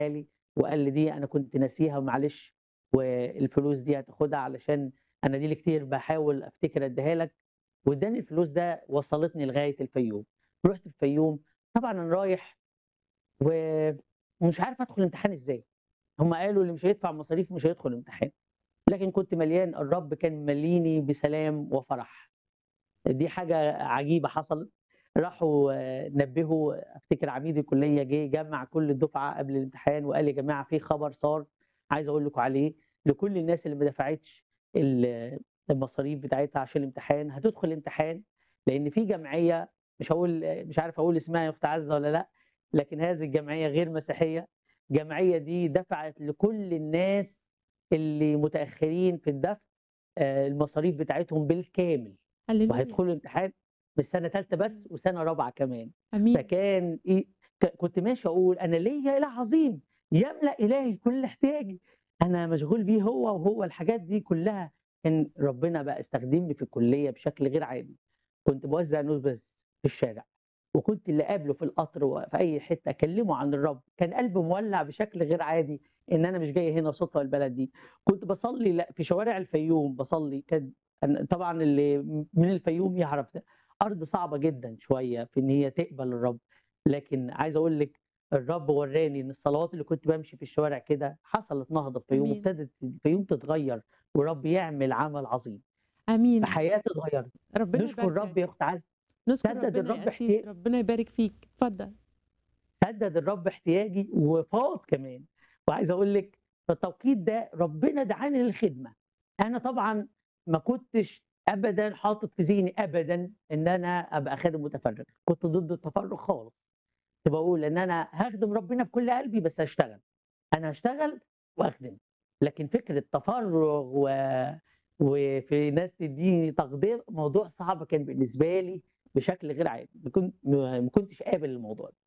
لي وقال لي: "دي أنا كنت ناسيها ومعلش والفلوس دي هتاخدها علشان أنا دي لي كتير باحاول أفتكر أدّيها لك." وادّاني الفلوس ده وصّلتني لغاية الفيوم. رُحت الفيوم، طبعًا أنا رايح و ومش عارف أدخل الامتحان إزاي. هم قالوا اللي مش هيدفع مصاريف مش هيدخل الامتحان. لكن كنت مليان الرب كان ماليني بسلام وفرح. دي حاجة عجيبة حصلت. راحوا نبّهوا أفتكر عميد الكلية جه جمّع كل الدفعة قبل الامتحان وقال: "يا جماعة في خبر صار عايز أقول لكم عليه لكل الناس اللي ما دفعتش ال المصاريف بتاعتها عشان الامتحان، هتدخل الامتحان لإن في جمعية مش هاقول مش عارف أقول اسمها يا أخت عزة والّا لأ، لكن هذه الجمعية غير مسيحية. الجمعية دي دفعت لكل الناس اللي متأخرين في الدفع آآ المصاريف بتاعتهم بالكامل. هللويا. وهيدخلوا الامتحان مش سنة تالتة بس إمم. وسنة رابعة كمان. أمين. فكان إيه ك كنت ماشي أقول أنا ليّا إله عظيم يملأ إلهي كل احتياجي. أنا مشغول بيه هو وهو الحاجات دي كلها كان ربنا بقى استخدمني في الكلية بشكل غير عادي. كنت باوزّع نوبة في الشارع، وكنت اللي أقابله في القطر وفي أي حتة أكلمه عن الرب. كان قلبي مولّع بشكل غير عادي إن أنا مش جاي هنا صدفة البلد دي. كنت باصلّي ل في شوارع الفيوم باصلّي كان أن طبعًا اللي من الفيوم يعرف ده. أرض صعبة جدًا شوية في إن هي تقبل الرب. لكن عايز أقول لِك الرب ورّاني إن الصلوات اللي كنت بامشي في الشوارع كده حصلت نهضة في الفيوم، أمين. وابتدت الفيوم تتغيّر والرب يعمل عمل عظيم. أمين. فحياتي اتغيّرت. ربنا نشكر يباركك. الرب يا أخت عزة. نشكر سدد ربنا الرب يا أسيس، احتيا ربنا يبارك فيك. اتفضل. سدد الرب احتياجي وفاض كمان. وعايز أقول لِك في التوقيت ده ربنا دعاني للخدمة. أنا طبعًا ما كنتش أبدًا حاطط في ذهني أبدًا إن أنا أبقى خادم متفرغ. كنت ضد التفرغ خالص. كنت باقول إن أنا هاخدم ربنا بكل قلبي بس هاشتغل. أنا هاشتغل وأخدم. لكن فكرة تفرغ و وفي ناس تدّيني تقدير، موضوع صعب كان بالنسبة لي بشكل غير عادي. ما كن ما كنتش قابل الموضوع ده.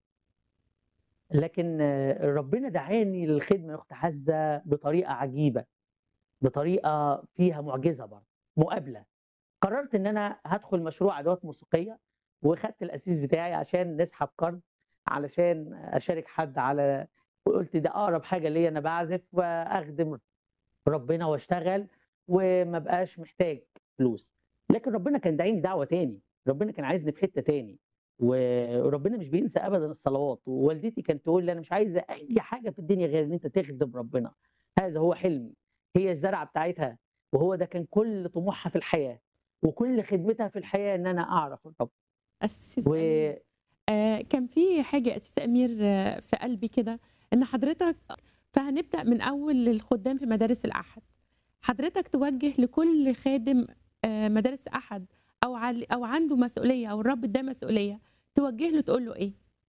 لكن ربنا دعاني للخدمة يا أخت عزة بطريقة عجيبة. بطريقة فيها معجزة برضه، مقابلة. قررت إن أنا هادخل مشروع أدوات موسيقية، وخدت الأسيس بتاعي عشان نسحب قرض علشان أشارك حد على وقُلت ده أقرب حاجة ليّا أنا باعزف وأخدم ربنا واشتغل وما ابقاش محتاج فلوس. لكن ربنا كان داعيني دعوة تاني، ربنا كان عايزني في حتة تاني. وربنا مش بينسى أبدًا الصلوات، ووالدتي كانت تقول لي: "أنا مش عايزة أي حاجة في الدنيا غير إن أنت تخدم ربنا. هذا هو حلمي." هي الزرعة بتاعتها وهو ده كان كل طموحها في الحياة، وكل خدمتها في الحياة إن أنا أعرف الرب. أسيس و أمير، آآ كان في حاجة يا أسيس أمير في قلبي كده، إن حضرتك فهنبدأ من أول الخُدّام في مدارس الأحد. حضرتك توجّه لكل خادم آآ مدارس أحد أو عل أو عنده مسؤولية أو الرب ادّاه مسؤولية، توجّه له تقول له إيه؟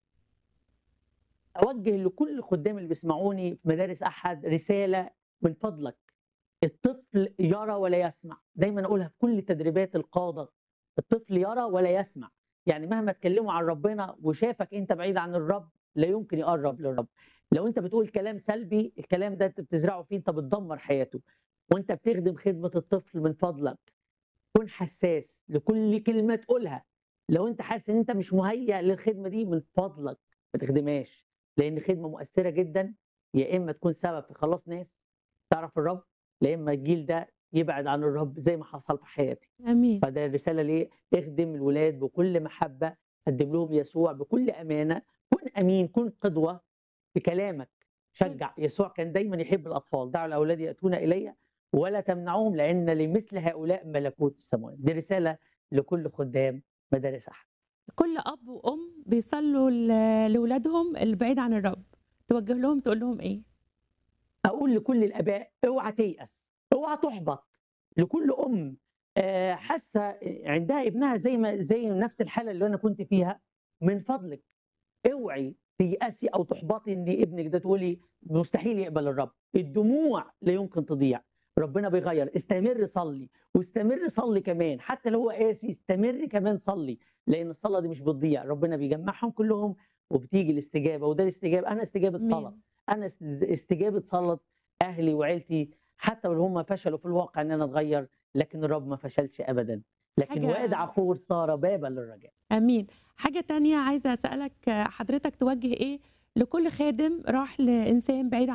أوجّه لكل الخُدّام اللي بيسمعوني في مدارس أحد رسالة من فضلك، الطفل يرى ولا يسمع. دايمًا أقولها في كل تدريبات القادة، الطفل يرى ولا يسمع. يعني مهما تكلمه عن ربنا وشافك أنت بعيد عن الرب، لا يمكن يقرّب للرب. لو أنت بتقول كلام سلبي، الكلام ده أنت بتزرعه فيه، أنت بتدمّر حياته. وأنت بتخدم خدمة الطفل من فضلك كُن حسّاس لكل كلمة تقولها. لو أنت حاسس إن أنت مش مُهيأ للخدمة دي، من فضلك ما تخدمهاش، لإن خدمة مؤثرة جدًا، يا إما تكون سبب في خلاص ناس تعرف الرب، يا إما الجيل ده يبعد عن الرب زي ما حصل في حياتي. أمين. فده الرسالة ليه، اخدم الولاد بكل محبة، قدّم لهم يسوع بكل أمانة، كُن أمين، كُن قدوة في كلامك، حلو. شجّع. يسوع كان دايمًا يحب الأطفال، "دعوا الأولاد يأتون إلي ولا تمنعوهم لإن لمثل هؤلاء ملكوت السماوات." دي رسالة لكل خُدّام مدارس أحد. كل أب وأم بيصلّوا ل لولادهم البعيد عن الرب، توجّه لهم تقول لهم إيه؟ أقول لكل الآباء اوعى تيأس، اوعى تُحبط. لكل أم آآ حاسة عندها ابنها زي ما زي نفس الحالة اللي أنا كنت فيها، من فضلِك اوعي تيأسي أو تحبطي إن ابنِك ده تقولي مستحيل يقبل الرب. الدموع لا يمكن تضيع، ربنا بيغيّر. استمر صلّي، واستمر صلّي كمان، حتى لو هو قاسي استمر كمان صلّي، لإن الصلاة دي مش بتضيع، ربنا بيجمّعهم كلّهم وبتيجي الاستجابة، وده الاستجابة أنا استجابة صلاة. أمين. أنا است استجابة صلاة أهلي وعيلتي، حتى لو هم فشلوا في الواقع إن أنا أتغيّر، لكن الرب ما فشلش أبدًا. لكن حاجة واد عخور صار بابًا للرجاء. أمين. حاجة تانية عايزة أسألك حضرتك توجّه إيه لكل خادم راح لانسان بعيد